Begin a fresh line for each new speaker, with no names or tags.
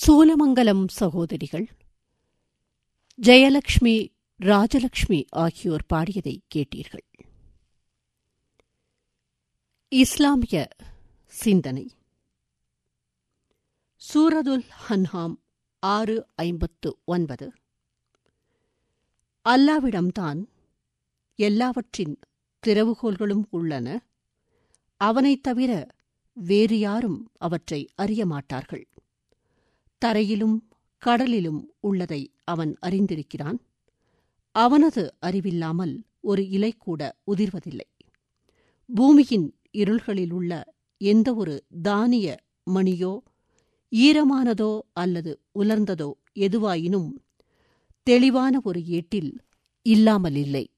சூலமங்கலம் சகோதரிகள் ஜெயலக்ஷ்மி ராஜலக்ஷ்மி ஆகியோர் பாடியதை கேட்டீர்கள் இஸ்லாமிய சிந்தனை சூரதுல் ஹன்ஹாம் ஆறு ஐம்பத்து ஒன்பது அல்லாவிடம்தான் எல்லாவற்றின் திறவுகோள்களும் உள்ளன அவனைத் தவிர வேறு யாரும் அவற்றை அறிய மாட்டார்கள் தரையிலும் கடலிலும் உள்ளதை அவன் அறிந்திருக்கிறான் அவனது அறிவில்லாமல் ஒரு இலை கூட உதிர்வதில்லை பூமியின் இருள்களில் உள்ள எந்த ஒரு தானிய மணியோ ஈரமானதோ அல்லது உலர்ந்ததோ எதுவாயினும் தெளிவான ஒரு ஏட்டில் இல்லாமல் இல்லை